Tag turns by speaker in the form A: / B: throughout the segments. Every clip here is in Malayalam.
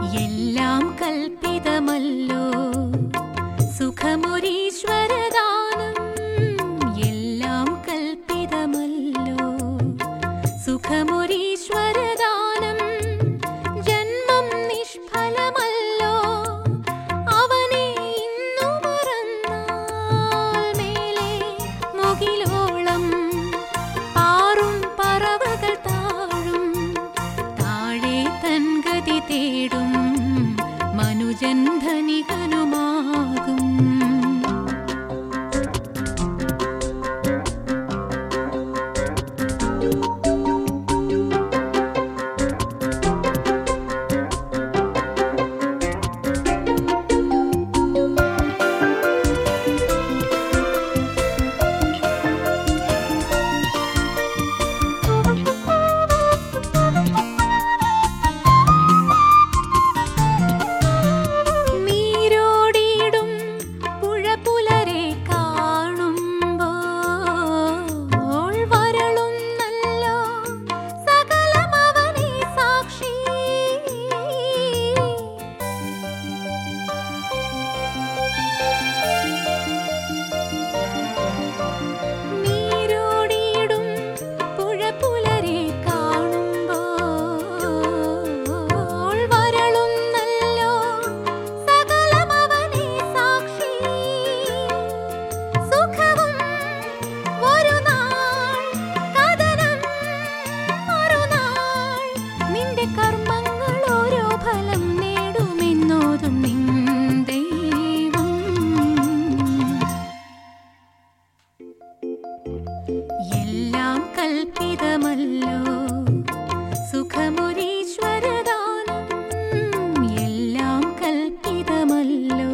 A: എല്ലാം കൽപ്പിതമല്ലോ സുഖമൊരീശ്വരദാനം എല്ലാം കൽപ്പിതമല്ലോ സുഖമൊരീശ്വരദാനം ജന്മം നിഷ്ഫലമല്ലോ അവനെ ഇന്നു മറന്നാൽ മേലെ മുകിലോളം പാറും പറവകൾ താഴും താഴെ തൻഗതി തേടും മനുജൻ ധനികനുമാകും നീരോടിയിടും പുഴപുലരെ കാണുമ്പോൾ വരളുന്നല്ലോ സകലമവനെ സാക്ഷി നീരോടിയിടും പുഴപുലരെ കാണുമ്പോൾ വരളുന്നല്ലോ സകലമവനെ സാക്ഷി സുഖവും ഒരു നാൾ കഥനം മറുനാൾ നിന്റെ കർമ്മങ്ങൾ ഓരോ ഫലം നേടുമെന്നോതും നിൻ ദൈവം എല്ലാം കൽപ്പിതമല്ലോ സുഖമൊരീശ്വരദാനം എല്ലാം കൽപ്പിതമല്ലോ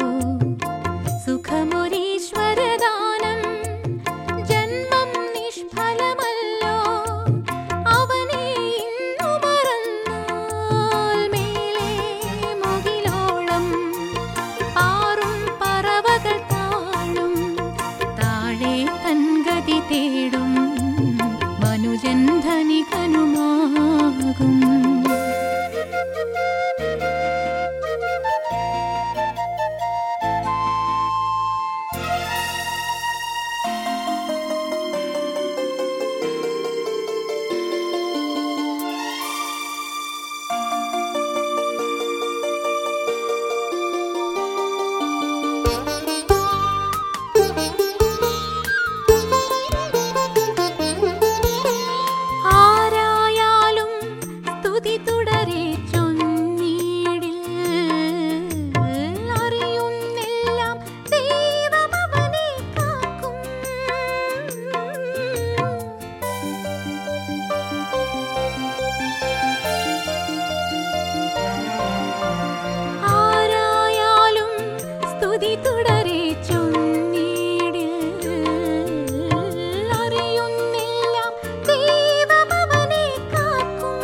A: സുഖമൊരീശ്വരദാനം ജന്മം നിഷ്ഫലമല്ലോ അവനെ ഇന്നു മറന്നാൽ മേലെ മുകിലോളം പാറും പറവകൾ താഴും താഴെ തൻഗതി തേടും മനുജൻ ധനികനുമാകും ആരായാലും സ്തുതി തുടരെ ചൊന്നീടിൽ അറിയുന്നെല്ലാം ദൈവം അവനെ കാക്കും ആരായാലും സ്തുതി തുടരെ ചൊന്നീടിൽ അറിയുന്നെല്ലാം ദൈവം അവനെ കാക്കും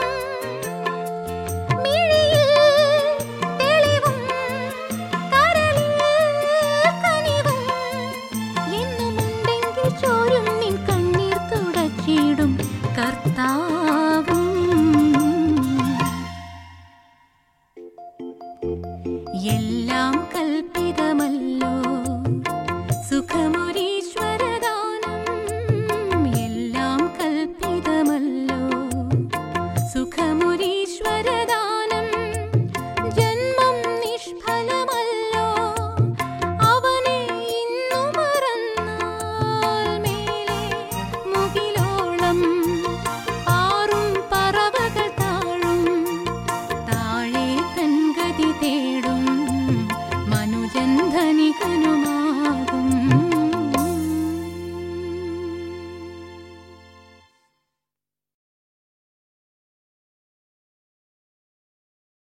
A: മിഴിയിൽ തെളിവും കരളിൽ കനിവും എന്നുമുണ്ടെങ്കിൽ ചോരും നിൻ കണ്ണീർ തുടച്ചിടും കർത്താവും എല്ലാം കൽപ്പിതമല്ലോ സുഖമൊരീശ്വരദാനം എല്ലാം കൽപ്പിതമല്ലോ സുഖമൊരീശ്വരദാനം ജന്മം നിഷ്ഫലമല്ലോ അവനെ ഇന്നു മറന്നാൽ മേലെ മുകിലോളം പാറും പറവകൾ താഴും താഴെ തൻഗതി തേടും മനുജൻ ധനികനുമാ